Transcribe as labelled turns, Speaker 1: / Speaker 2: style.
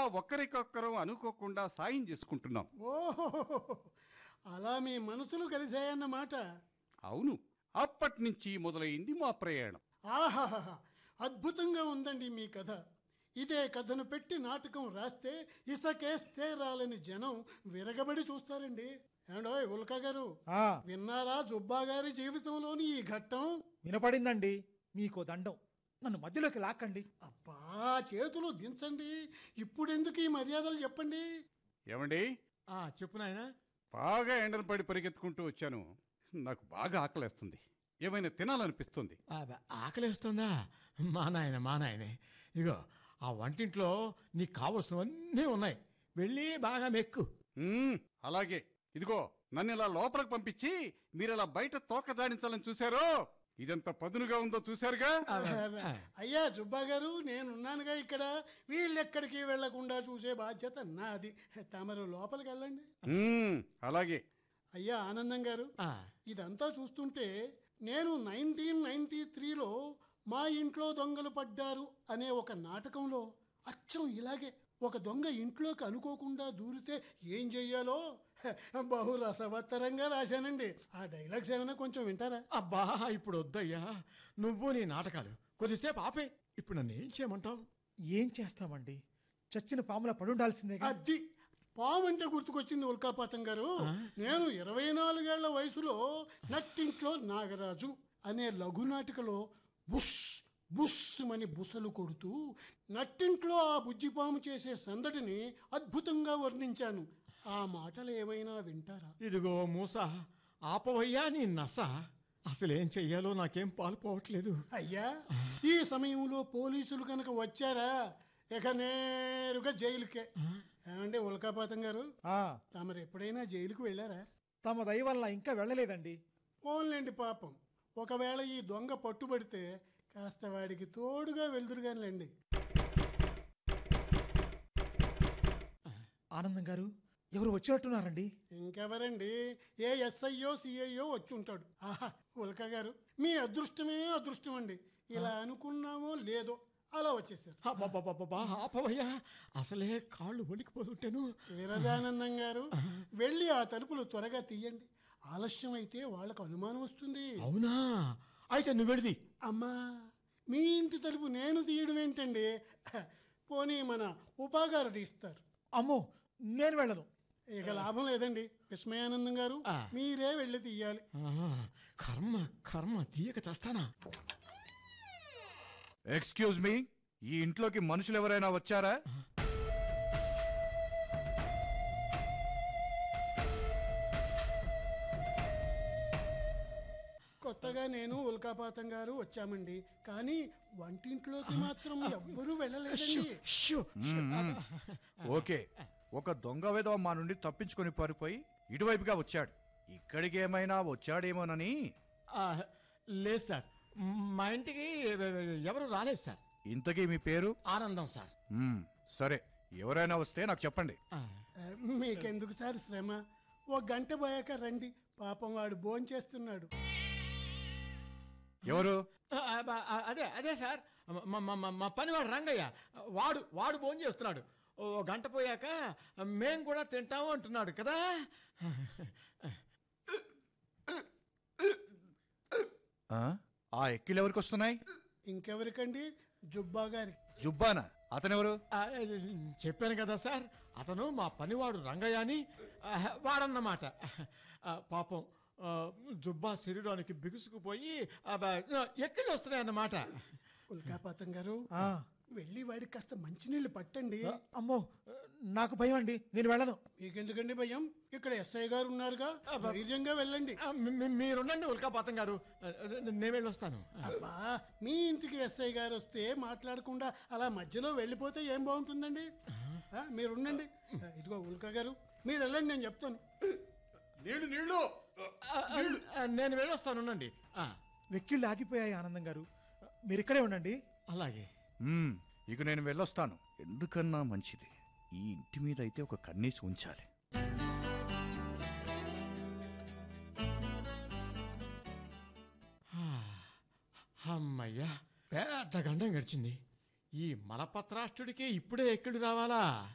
Speaker 1: ఒకరికొకరు అనుకోకుండా సాయం చేసుకుంటున్నాం
Speaker 2: ఓహో అలా మీ మనసులు కలిశాయన్నమాట
Speaker 1: అవును అప్పటి నుంచి మొదలైంది మా ప్రయాణం
Speaker 2: ఆహాహా అద్భుతంగా ఉందండి మీ కథ ఇదే కథను పెట్టి నాటకం రాస్తే ఇసకేస్తే రాలని జనం విరగబడి చూస్తారండి ఏమండోయ్ ఉల్కా గారు
Speaker 3: ఆ
Speaker 2: విన్నారా జుబ్బా గారి జీవితంలోని ఈ ఘట్టం
Speaker 3: వినపడిందండి మీకో దండం నన్ను మధ్యలోకి లాక్కండి
Speaker 2: అబ్బా చేతులు దించండి ఇప్పుడెందుకు ఈ మర్యాదలు చెప్పండి
Speaker 1: ఏమండి
Speaker 4: ఆ చెప్పు నాయనా
Speaker 1: బాగా ఎండలు పడి పరిగెత్తుకుంటూ వచ్చాను నాకు బాగా ఆకలేస్తుంది ఏమైనా తినాలనిపిస్తుంది
Speaker 4: ఆ, బ- ఆకలేస్తుందా మా నాయన మా నాయనే ఇగో ఆ వంటింట్లో నీకు కావలసినవన్నీ ఉన్నాయి వెళ్ళి బాగా మెక్కు
Speaker 1: మ్మ్, అలాగే ఇదిగో నన్ను ఇలా లోపలికి పంపించి మీరు ఇలా బయట తోక దాడించాలని చూశారో ఇదెంత పదునుగా ఉందో చూశారుగా
Speaker 2: అయ్యా జుబ్బా గారు నేనున్నానుగా ఇక్కడ వీళ్ళెక్కడికి వెళ్లకుండా చూసే బాధ్యత నాది తమరు లోపలికి వెళ్ళండి
Speaker 1: మ్మ్, అలాగే
Speaker 2: అయ్యా ఆనందం గారు
Speaker 4: ఆ,
Speaker 2: ఇదంతా చూస్తుంటే నేను నైన్టీన్ నైన్టీ త్రీలో మా ఇంట్లో దొంగలు పడ్డారు అనే ఒక నాటకంలో అచ్చం ఇలాగే ఒక దొంగ ఇంట్లోకి అనుకోకుండా దూరితే ఏం చెయ్యాలో హ, బహు రసవత్తరంగా రాశానండి ఆ డైలాగ్స్ ఏమైనా కొంచెం వింటారా
Speaker 4: అబ్బా ఇప్పుడు వద్దయ్యా నువ్వు నీ నాటకాలు కొద్దిసేపు ఆపే ఇప్పుడు నన్ను ఏం చేయమంటావు
Speaker 3: ఏం చేస్తామండి చచ్చిన పాముల పడుండాల్సిందేగా
Speaker 2: అది పాము అంటే గుర్తుకొచ్చింది ఉల్కాపాతం గారు నేను ఇరవై నాలుగేళ్ల వయసులో నట్టింట్లో నాగరాజు అనే లఘునాటికలో బుష్ బుష్ అని బుసలు కొడుతూ నట్టింట్లో ఆ బుజ్జిపాము చేసే సందడిని అద్భుతంగా వర్ణించాను ఆ మాటలు ఏమైనా వింటారా
Speaker 4: ఇదిగో మూస ఆపవయ్యా నీ నస అసలేం చెయ్యాలో నాకేం పాలుపోవట్లేదు
Speaker 2: అయ్యా ఈ సమయంలో పోలీసులు కనుక వచ్చారా ఇక నేరుగా జైలుకే ఏమండి ఉల్కాపాతం గారు
Speaker 3: ఆ
Speaker 2: తమరు ఎప్పుడైనా జైలుకు వెళ్ళారా
Speaker 3: తమ దయ వల్ల ఇంకా వెళ్ళలేదండి
Speaker 2: పోన్లేండి పాపం ఒకవేళ ఈ దొంగ పట్టుబడితే కాస్త వాడికి తోడుగా వెళ్తురుగానిలేండి
Speaker 3: ఆనందం గారు ఎవరు వచ్చినట్టున్నారండి
Speaker 2: ఇంకెవరండి ఏ ఎస్ఐయో సిఐయో వచ్చి ఉంటాడు ఆహా ఉల్క గారు మీ అదృష్టమే అదృష్టం అండి ఇలా అనుకున్నామో లేదో అలా వచ్చేసారు
Speaker 4: అబ్బబ్బబ్బబ్బా, ఆపవయ్యా అసలే కాళ్ళు వణికిపోతుంటాను
Speaker 2: విరజానందం గారు వెళ్ళి ఆ తలుపులు త్వరగా తీయండి ఆలస్యం అయితే వాళ్ళకు అనుమానం వస్తుంది
Speaker 4: అవునా అయితే నువ్వు వెళిది
Speaker 2: అమ్మా మీ ఇంటి తలుపు నేను తీయడం ఏంటండి పోనీ మన ఉపాగారు తీస్తారు
Speaker 3: అమ్మో నేను వెళ్ళను
Speaker 2: ఇక లాభం లేదండి విస్మయానందం గారు
Speaker 4: ఆ.
Speaker 2: మీరే వెళ్ళి తీయాలి
Speaker 4: కర్మ కర్మ తీయక చేస్తానా
Speaker 5: ఎక్స్క్యూజ్ మీ ఈ ఇంట్లోకి మనుషులు ఎవరైనా వచ్చారా
Speaker 2: కొత్తగా నేను ఉల్కాపాతం గారు వచ్చామండి కానీ వంటింట్లోకి మాత్రం ఎవ్వరూ వెళ్ళలేదండి
Speaker 4: షూ.
Speaker 5: ఓకే ఒక దొంగ విధవ మా నుండి తప్పించుకొని పారిపోయి ఇటువైపుగా వచ్చాడు ఇక్కడికి ఏమైనా వచ్చాడేమోనని
Speaker 4: ఆ, లేదు సార్ మా ఇంటికి ఎవరు రాలేదు సార్
Speaker 5: ఇంతకీ మీ పేరు
Speaker 4: ఆనందం సార్
Speaker 5: మ్మ్, సరే ఎవరైనా వస్తే నాకు చెప్పండి
Speaker 4: ఆ,
Speaker 2: ఆ, మీకెందుకు సార్ శ్రమ ఓ గంట పోయాక రండి పాపం వాడు భోంచేస్తున్నాడు
Speaker 5: ఎవరు
Speaker 4: ఆ, ఆ, ఆ, అదే అదే సార్ మా- మా- మా- మా పనివాడు రంగయ్య వాడు వాడు భోజనం చేస్తున్నాడు ఓ గంట పోయాక మేం కూడా తింటాము అంటున్నాడు కదా
Speaker 5: ఆ? ఆ ఎక్కిలు ఎవరికి వస్తున్నాయి
Speaker 2: ఇంకెవరికండి జుబ్బా గారి
Speaker 5: జుబ్బానా అతనెవరు
Speaker 4: ఆ, చెప్పాను కదా సార్ అతను మా పనివాడు రంగయ్య అని ఆ, వాడన్నమాట ఆ, పాపం ఆ, జుబ్బా శరీరానికి బిగుసుకుపోయి ఆ, బ- ఎక్కిళ్ళు వస్తున్నాయన్నమాట
Speaker 2: ఉల్కాపాతం గారు
Speaker 3: ఆ,
Speaker 2: వెళ్ళి వాడికి కాస్త మంచినీళ్ళు పట్టండి
Speaker 3: అమ్మో నాకు భయం అండి నేను వెళ్ళను
Speaker 2: మీకెందుకండి భయం ఇక్కడ ఎస్ఐ గారు ఉన్నారుగా ధైర్యంగా వెళ్ళండి
Speaker 4: ఆ, మీ- మీ- మీరుండండి ఉల్కాపాతం గారు ఆ, నేను వెళ్ళొస్తాను
Speaker 2: అబ్బా మీ ఇంటికి ఎస్ఐ గారు వస్తే మాట్లాడకుండా అలా మధ్యలో వెళ్ళిపోతే ఏం బాగుంటుందండి ఆ, మీరు ఉండండి ఆ, ఇదిగో ఉల్కా గారు మీరు వెళ్ళండి నేను చెప్తాను
Speaker 1: నీళ్లు నీళ్లు
Speaker 4: ఆ, ఆ, నేను వెళ్ళొస్తాను ఉండండి ఆ,
Speaker 3: వెక్కిళ్ళు ఆగిపోయాయి ఆనందం గారు మీరు ఇక్కడే ఉండండి
Speaker 4: అలాగే
Speaker 5: మ్మ్, ఇక నేను వెళ్ళొస్తాను ఎందుకన్నా మంచిది ఈ ఇంటి మీద అయితే ఒక కన్నీసి ఉంచాలి
Speaker 4: ఆ, అమ్మయ్యా పెద్ద గండం గడిచింది ఈ మలపత్రాష్ట్రుడికే ఇప్పుడే ఎక్కడు రావాలా